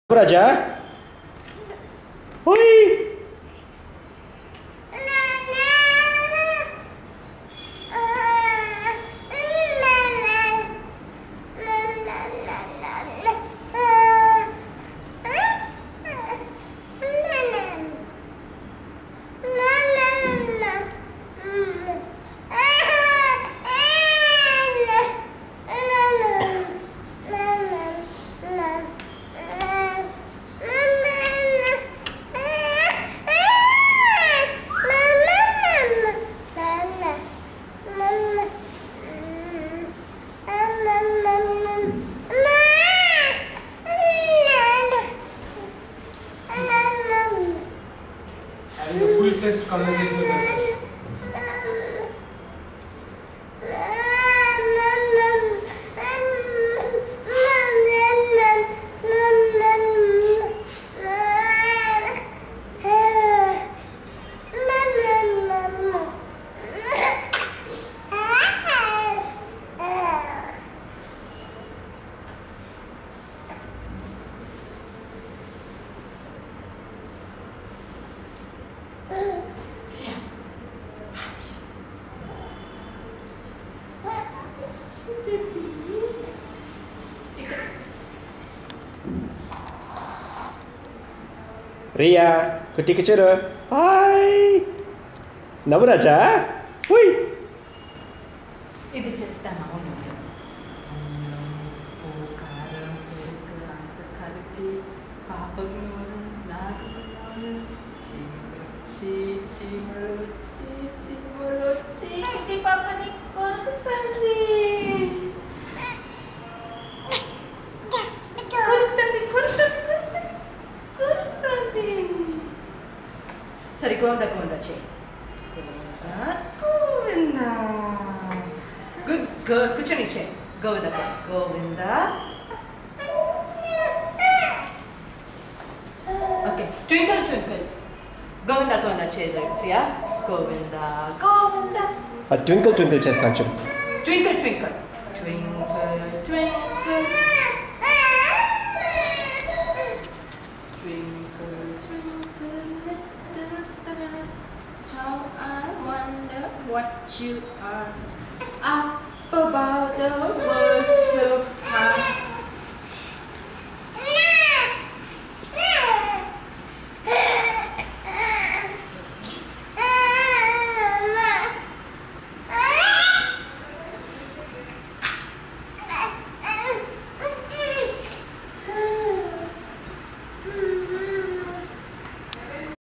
రాజా ఓయ్ having a full-fledged conversation with yourself. Riya కుట్టికి చూడు hi నవ్వు రాజా ఓయ్ ఇది చేస్తాను అవును ఉప్పు, కారం, పెరుగు అంత కలిపి పాపకు నాకు చీమలొచ్చి చీమలొచ్చి చీమలొచ్చి ఇంటి పాపని కొరుకుతుంది కొరుకుతుంది కొరుకుతుంది కొరుకుతుంది కొరుకుతుంది సరే గోవింద గోవింద చేయి గోవింద గుడ్ కూర్చొని చేయి Govinda Govinda okay twinkle twinkle Govinda Govinda చేయి ప్రియా గోవింద గోవింద ఆ ట్వింకిల్ ట్వింకిల్ చేస్తాను చూడు twinkle twinkle twinkle twinkle Twinkle, twinkle, little star, how I wonder what you are. Up above the